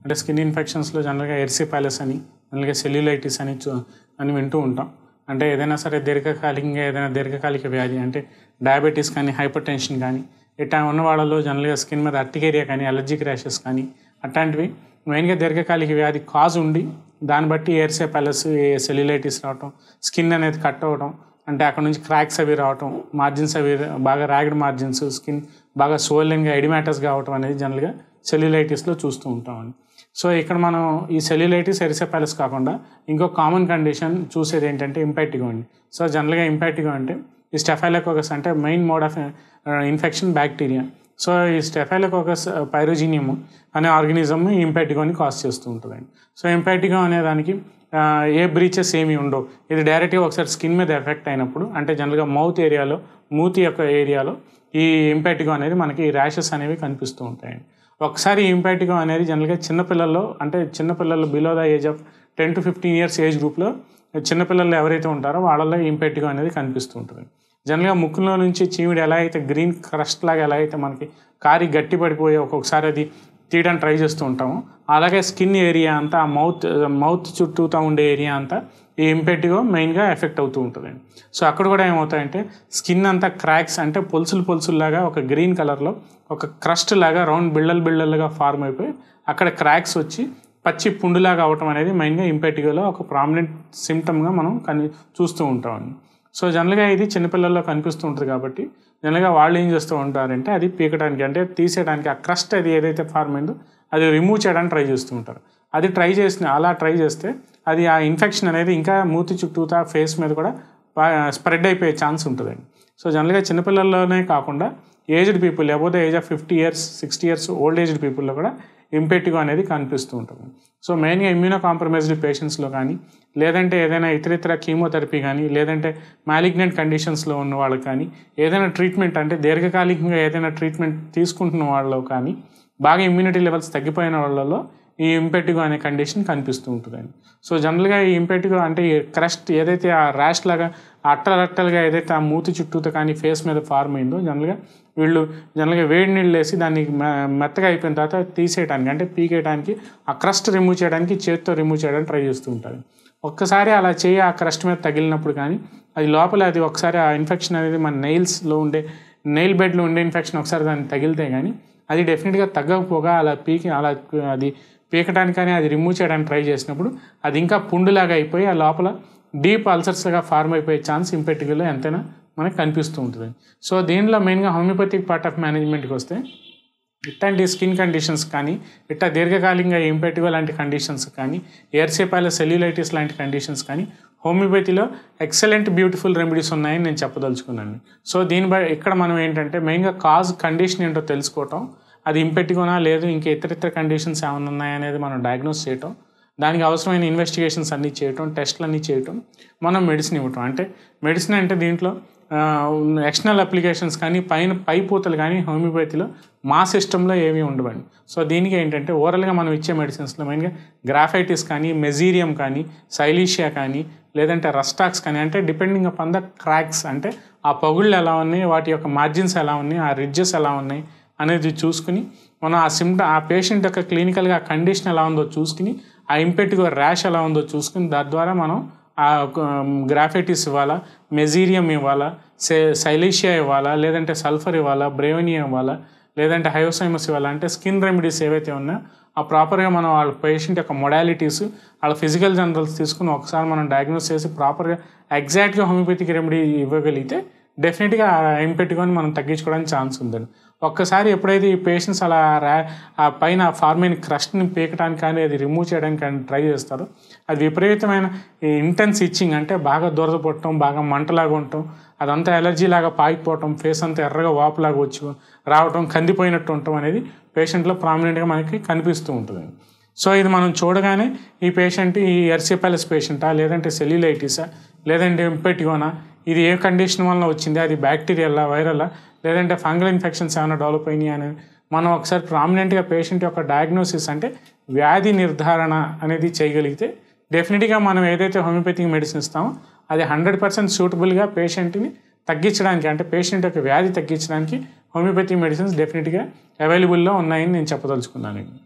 అంటే స్కిన్ ఇన్ఫెక్షన్స్లో జనరల్గా ఎర్సిపాలస్ అని జనరల్గా సెల్యులైటిస్ అని చూ- అని వింటూ ఉంటాం అంటే ఏదైనా సరే దీర్ఘకాలికంగా ఏదైనా దీర్ఘకాలిక వ్యాధి అంటే డయాబెటీస్ కానీ హైపర్ టెన్షన్ కానీ ఇట్లా ఉన్న వాళ్ళలో జనరల్గా స్కిన్ మీద అర్టికేరియా కానీ అలర్జిక్ ర్యాషెస్ కానీ అట్లాంటివి మెయిన్గా దీర్ఘకాలిక వ్యాధి కాజ్ ఉండి దాన్ని బట్టి ఎయిర్సే ప్యాలెస్ సెల్యులైటిస్ రావటం స్కిన్ అనేది కట్ అవ్వడం అంటే అక్కడ నుంచి క్రాక్స్ అవి రావటం మార్జిన్స్ అవి బాగా ర్యాగడ్ మార్జిన్స్ స్కిన్ బాగా సోలెన్గా ఎడిమాటస్ కావటం అనేది జనరల్గా సెల్యులైటిస్లో చూస్తూ ఉంటామండి సో ఇక్కడ మనం ఈ సెల్యులైటిస్ ఎరిసెపాలస్ కాకుండా ఇంకో కామన్ కండిషన్ చూసేది ఏంటంటే ఇంపాక్టిగో అండి సో జనరల్గా ఇంపాక్టిగో అంటే ఈ స్టెఫైలోకోకస్ అంటే main mode of infection bacteria so ఈ స్టెఫైలోకోకస్ పైరోజీనియం అనే ఆర్గనిజం ఇంపాక్టిగోని కాజ్ చేస్తూ ఉంటుందండి సో ఇంపాక్టిగో అనే దానికి ఆ, ఏ బ్రీచెస్ ఏమి ఉండవు ఇది డైరెక్ట్గా ఒకసారి స్కిన్ మీద ఎఫెక్ట్ అయినప్పుడు అంటే జనరల్గా మౌత్ ఏరియాలో మూతి యొక్క ఏరియాలో ఈ ఇంపాక్టిగో అనేది మనకి ర్యాషెస్ అనేవి కనిపిస్తూ ఉంటాయండి ఒకసారి ఇంపాక్టిగో అనేది జనరల్గా చిన్నపిల్లల్లో అంటే చిన్నపిల్లలు below the age of ten to fifteen years age గ్రూప్లో చిన్నపిల్లలు ఎవరైతే ఉంటారో వాళ్ళలో ఇంపాక్టిగో అనేది కనిపిస్తూ ఉంటుంది జనరల్గా ముక్కులో నుంచి చీమిడి ఎలా అయితే గ్రీన్ క్రస్ట్ లాగా ఎలా అయితే మనకి కారి గట్టి పడిపోయి ఒక్కొక్కసారి అది తీయడానికి ట్రై చేస్తూ ఉంటాము అలాగే స్కిన్ ఏరియా అంతా ఆ మౌత్ మౌత్ చుట్టూతా ఉండే ఏరియా అంతా ఈ ఇంపెక్టిగో మెయిన్గా ఎఫెక్ట్ అవుతూ ఉంటుందండి సో అక్కడ కూడా ఏమవుతాయంటే స్కిన్ అంతా క్రాక్స్ అంటే పొలుసులు పొలుసుల్లాగా ఒక గ్రీన్ కలర్లో ఒక క్రస్ట్ లాగా రౌండ్ బిళ్ళలు బిళ్ళలుగా ఫార్మ్ అయిపోయి అక్కడ క్రాక్స్ వచ్చి పచ్చి పుండులాగా అవటం అనేది మెయిన్గా ఇంపెక్టిగోలో ఒక ప్రామినెంట్ సిమ్టమ్గా మనం కని చూస్తూ ఉంటామండి సో జనరల్గా ఇది చిన్నపిల్లల్లో కనిపిస్తూ ఉంటుంది కాబట్టి జనరల్గా వాళ్ళు ఏం చేస్తూ ఉంటారంటే అది పీకడానికి అంటే తీసేయడానికి ఆ క్రస్ట్ అది ఏదైతే ఫార్మ్ అయిందో అది రిమూవ్ చేయడానికి ట్రై చేస్తూ ఉంటారు అది ట్రై చేసిన అలా ట్రై చేస్తే అది ఆ ఇన్ఫెక్షన్ అనేది ఇంకా మూతి చుట్టూతా ఫేస్ మీద కూడా స్ప్రెడ్ అయిపోయే ఛాన్స్ ఉంటుందండి సో జనరల్గా చిన్నపిల్లల్లోనే కాకుండా ఏజ్డ్ పీపుల్ లేకపోతే age of fifty years sixty years old aged పీపుల్లో కూడా ఇంపెక్టిగో అనేది కనిపిస్తూ ఉంటుంది సో మెయిన్గా ఇమ్యూనో కాంప్రమైజ్డ్ పేషెంట్స్లో కానీ లేదంటే ఏదైనా ఇతర ఇతర కీమోథెరపీ కానీ లేదంటే మ్యాలిగ్నెంట్ కండిషన్స్లో ఉన్న వాళ్ళకి కానీ ఏదైనా ట్రీట్మెంట్ అంటే దీర్ఘకాలికంగా ఏదైనా ట్రీట్మెంట్ తీసుకుంటున్న వాళ్ళలో కానీ బాగా ఇమ్యూనిటీ లెవెల్స్ తగ్గిపోయిన వాళ్ళలో ఈ ఇంపెక్టిగో అనే కండిషన్ కనిపిస్తూ ఉంటుందండి సో జనరల్గా ఈ ఇంపెక్టిగో అంటే ఈ క్రస్ట్ ఏదైతే ఆ ర్యాష్ లాగా అట్టలట్టలుగా ఏదైతే ఆ మూతి చుట్టూతో కానీ ఫేస్ మీద ఫార్మ్ అయిందో జనరల్గా వీళ్ళు జనరల్గా వేడి నీళ్ళు వేసి దాన్ని మె- మెత్తగా అయిపోయిన తర్వాత తీసేయడానికి అంటే పీకేయడానికి ఆ క్రస్ట్ రిమూవ్ చేయడానికి చేతితో రిమూవ్ చేయడానికి ట్రై చేస్తూ ఉంటారు ఒక్కసారి అలా చేయి ఆ క్రస్ట్ మీద తగిలినప్పుడు కానీ అది లోపల అది ఒకసారి ఆ ఇన్ఫెక్షన్ అనేది మన నెయిల్స్లో ఉండే నెయిల్ బెడ్లో ఉండే ఇన్ఫెక్షన్ ఒకసారి దాన్ని తగిలితే కానీ అది డెఫినెట్గా తగ్గకపోగా అలా పీకి అలా అది పీకడానికి కానీ అది రిమూవ్ చేయడానికి ట్రై చేసినప్పుడు అది ఇంకా పుండులాగా అయిపోయి ఆ లోపల డీప్ అల్సర్స్గా ఫార్మ్ అయిపోయే ఛాన్స్ ఇంపెక్టికల్లో ఎంతైనా మనకు కనిపిస్తూ ఉంటుంది సో దీనిలో మెయిన్గా హోమియోపతిక్ పార్ట్ ఆఫ్ మేనేజ్మెంట్కి వస్తే ఇట్లాంటి స్కిన్ కండిషన్స్ కానీ ఇట్లా దీర్ఘకాలికంగా ఇంపెక్టిగో లాంటి కండిషన్స్ కానీ ఎయిర్సేపాల సెల్యులైటిస్ లాంటి కండిషన్స్ కానీ హోమియోపతిలో ఎక్సలెంట్ బ్యూటిఫుల్ రెమెడీస్ ఉన్నాయని నేను చెప్పదలుచుకున్నాను సో దీని బై ఇక్కడ మనం ఏంటంటే మెయిన్గా కాజ్ కండిషన్ ఏంటో తెలుసుకోవటం అది ఇంపెక్టిగోనా లేదు ఇంకా ఇతర ఇతర కండిషన్స్ ఏమైనా ఉన్నాయా అనేది మనం డయాగ్నోస్ చేయటం దానికి అవసరమైన ఇన్వెస్టిగేషన్స్ అన్నీ చేయటం టెస్ట్లు అన్నీ చేయటం మనం మెడిసిన్ ఇవ్వటం అంటే మెడిసిన్ అంటే దీంట్లో ఎక్స్టర్నల్ అప్లికేషన్స్ కానీ పైన పై పూతలు కానీ హోమియోపతిలో మా సిస్టంలో ఏమీ ఉండవండి సో దీనికి ఏంటంటే ఓరల్గా మనం ఇచ్చే మెడిసిన్స్లో మెయిన్గా గ్రాఫైటిస్ కానీ మెజీరియం కానీ సైలీషియా కానీ లేదంటే రస్టాక్స్ కానీ అంటే డిపెండింగ్ అపాన్ ద క్రాక్స్ అంటే ఆ పగుళ్ళు ఎలా ఉన్నాయి వాటి యొక్క మార్జిన్స్ ఎలా ఉన్నాయి ఆ రిడ్జెస్ ఎలా ఉన్నాయి అనేది చూసుకుని మనం ఆ సిమ్ట ఆ పేషెంట్ యొక్క క్లినికల్గా ఆ కండిషన్ ఎలా ఉందో చూసుకుని ఆ ఇంపెక్టివ్ ర్యాష్ ఎలా ఉందో చూసుకుని దాని ద్వారా మనం ఆ గ్రాఫైటిస్ ఇవ్వాలా మెజీరియం ఇవ్వాలా సే సైలీషియా ఇవ్వాలా లేదంటే సల్ఫర్ ఇవ్వాలా బ్రేవనియా ఇవ్వాలా లేదంటే హయోసైమస్ ఇవ్వాలా అంటే స్కిన్ రెమెడీస్ ఏవైతే ఉన్నాయో ఆ ప్రాపర్గా మనం వాళ్ళ పేషెంట్ యొక్క మొడాలిటీస్ వాళ్ళ ఫిజికల్ జనరల్స్ తీసుకుని ఒకసారి మనం డయాగ్నోస్ చేసి ప్రాపర్గా ఎగ్జాక్ట్గా హోమియోపతిక్ రెమెడీ ఇవ్వగలిగితే డెఫినెట్గా ఇంపెట్టుకొని మనం తగ్గించుకోవడానికి ఛాన్స్ ఉందండి ఒక్కసారి ఎప్పుడైతే ఈ పేషెంట్స్ అలా రా ఆ పైన ఫార్మైన్ క్రస్ట్ని పీకడానికి కానీ అది రిమూవ్ చేయడానికి కానీ ట్రై చేస్తారో అది విపరీతమైన ఇంటెన్స్ ఇచ్చింగ్ అంటే బాగా దురద పుట్టడం బాగా మంటలాగా ఉండటం అదంతా ఎలర్జీ లాగా పాకిపోవటం ఫేస్ అంతా ఎర్రగా వాపులాగా వచ్చి రావటం కందిపోయినట్టు ఉండటం అనేది పేషెంట్లో ప్రామినెంట్గా మనకి కనిపిస్తూ ఉంటుంది సో ఇది మనం చూడగానే ఈ పేషెంట్ ఈ ఎర్సిపాలస్ పేషెంటా లేదంటే సెల్యులైటిసా లేదంటే ఇంపెటిగోనా ఇది ఏ కండిషన్ వలన వచ్చింది అది బ్యాక్టీరియల్లా వైరల్లా లేదంటే ఫంగల్ ఇన్ఫెక్షన్స్ ఏమైనా డెవలప్ అయినాయి అని మనం ఒకసారి ప్రామినెంట్గా పేషెంట్ యొక్క డయాగ్నోసిస్ అంటే వ్యాధి నిర్ధారణ అనేది చేయగలిగితే డెఫినెట్గా మనం ఏదైతే హోమియోపతిక్ మెడిసిన్ ఇస్తామో అది హండ్రెడ్ పర్సెంట్ సూటబుల్గా పేషెంట్ని తగ్గించడానికి అంటే పేషెంట్ యొక్క వ్యాధి తగ్గించడానికి హోమియోపతి మెడిసిన్స్ డెఫినెట్గా అవైలబుల్లో ఉన్నాయని నేను చెప్పదలుచుకున్నాను